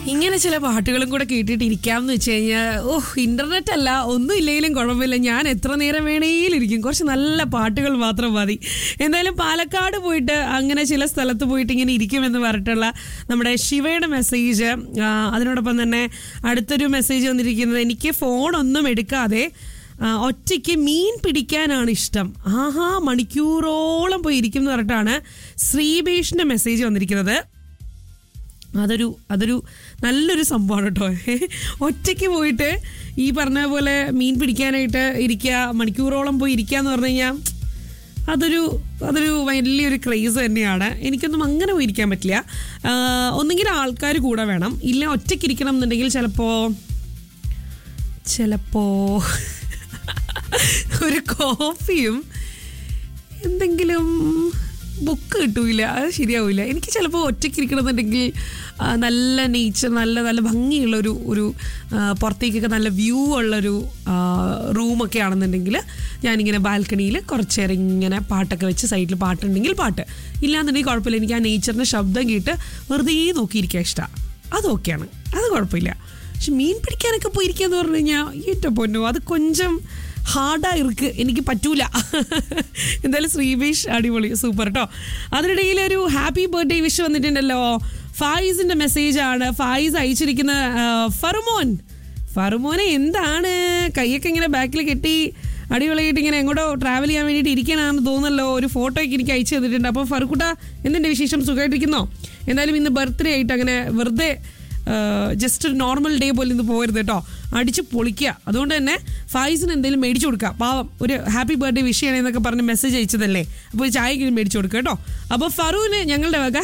ഇങ്ങനെ ചില പാട്ടുകളും കൂടെ കേട്ടിട്ട് ഇരിക്കാമെന്ന് വെച്ച് കഴിഞ്ഞാൽ ഓഹ് ഇന്റർനെറ്റ് അല്ല ഒന്നും ഇല്ലെങ്കിലും കുഴപ്പമില്ല ഞാൻ എത്ര നേരം വേണേലും ഇരിക്കും കുറച്ച് നല്ല പാട്ടുകൾ മാത്രം മതി എന്തായാലും പാലക്കാട് പോയിട്ട് അങ്ങനെ ചില സ്ഥലത്ത് പോയിട്ട് ഇങ്ങനെ ഇരിക്കുമെന്ന് പറഞ്ഞിട്ടുള്ള നമ്മുടെ ശിവയുടെ മെസ്സേജ് അതിനോടൊപ്പം തന്നെ അടുത്തൊരു മെസ്സേജ് വന്നിരിക്കുന്നത് എനിക്ക് ഫോണൊന്നും എടുക്കാതെ ആ, ഒറ്റയ്ക്ക് മീൻ പിടിക്കാനാണ് ഇഷ്ടം ആഹാ മണിക്കൂറോളം പോയി ഇരിക്കും എന്ന് പറഞ്ഞിട്ടാണ് ശ്രീബേഷിന്റെ മെസ്സേജ് വന്നിരിക്കുന്നത് അതൊരു അതൊരു നല്ലൊരു സംഭവമാണ് കേട്ടോ ഒറ്റയ്ക്ക് പോയിട്ട് ഈ പറഞ്ഞ പോലെ മീൻ പിടിക്കാനായിട്ട് ഇരിക്കുക മണിക്കൂറോളം പോയി ഇരിക്കുക എന്ന് പറഞ്ഞു കഴിഞ്ഞാൽ അതൊരു അതൊരു വലിയൊരു ക്രേസ് തന്നെയാണ് എനിക്കൊന്നും അങ്ങനെ പോയി ഇരിക്കാൻ പറ്റില്ല ആ, ഒന്നുകിൽ ആൾക്കാർ കൂടെ വേണം ഇല്ല ഒറ്റയ്ക്ക് ഇരിക്കണം എന്നുണ്ടെങ്കിൽ ചിലപ്പോൾ ചിലപ്പോ ഒരു കോഫിയും എന്തെങ്കിലും ബുക്ക് കിട്ടൂല അത് ശരിയാവില്ല എനിക്ക് ചിലപ്പോൾ ഒറ്റയ്ക്ക് ഇരിക്കണമെന്നുണ്ടെങ്കിൽ ആ, നല്ല നേച്ചർ നല്ല നല്ല ഭംഗിയുള്ള ഒരു ഒരു ആ, പുറത്തേക്കൊക്കെ നല്ല വ്യൂ ഉള്ളൊരു റൂമൊക്കെ ആണെന്നുണ്ടെങ്കിൽ ഞാനിങ്ങനെ ബാൽക്കണിയിൽ കുറച്ച് നേരം ഇങ്ങനെ പാട്ടൊക്കെ വെച്ച് സൈഡിൽ പാട്ടുണ്ടെങ്കിൽ പാട്ട് ഇല്ലാന്നുണ്ടെങ്കിൽ കുഴപ്പമില്ല എനിക്ക് ആ നേച്ചറിൻ്റെ ശബ്ദം കേട്ട് വെറുതെ നോക്കിയിരിക്കാൻ ഇഷ്ടമാണ് അതൊക്കെയാണ് അത് കുഴപ്പമില്ല പക്ഷെ മീൻ പിടിക്കാനൊക്കെ പോയിരിക്കാന്ന് പറഞ്ഞു കഴിഞ്ഞാൽ ഏറ്റവും പൊന്നു അത് കൊഞ്ചം ഹാർഡാ ഇருக்கு എനിക്ക് പറ്റൂല എന്തായാലും ശ്രീവേഷ് അടിപൊളി സൂപ്പർ കേട്ടോ അതിനിടയിൽ ഒരു ഹാപ്പി ബർത്ത്ഡേ വിഷ് വന്നിട്ടുണ്ടല്ലോ ഫായിസിന്റെ മെസ്സേജ് ആണ് ഫായിസ് അയച്ചിരിക്കുന്ന ആ, ഫറുമോൻ ഫറുമോനെ എന്താണ് കൈയൊക്കെ ഇങ്ങനെ ബാക്കിൽ കെട്ടി അടിപൊളിയായിട്ട് ഇങ്ങനെ എങ്ങോട്ടോ ട്രാവൽ ചെയ്യാൻ വേണ്ടിയിട്ട് ഇരിക്കണമെന്ന് തോന്നല്ലോ ഒരു ഫോട്ടോ ഒക്കെ എനിക്ക് അയച്ചു തന്നിട്ടുണ്ട് അപ്പോൾ ഫറുക്കുട്ട എന്തിൻ്റെ വിശേഷം സുഖമായിട്ടിരിക്കുന്നോ എന്തായാലും ഇന്ന് ബർത്ത്ഡേ ആയിട്ട് അങ്ങനെ വെറുതെ ജസ്റ്റ് ഒരു നോർമൽ ഡേ പോലെ ഇന്ന് പോകരുത് കേട്ടോ അടിച്ച് പൊളിക്കുക അതുകൊണ്ട് തന്നെ ഫായിസിന് എന്തെങ്കിലും മേടിച്ചു കൊടുക്കുക പാവം ഒരു ഹാപ്പി ബർത്ത്ഡേ വിഷ് ചെയ്യണമെന്നൊക്കെ പറഞ്ഞ് മെസ്സേജ് അയച്ചതല്ലേ അപ്പോൾ ഒരു ചായക്കെങ്കിലും മേടിച്ചു കൊടുക്കുക കേട്ടോ അപ്പോൾ ഫറൂന് ഞങ്ങളുടെ വക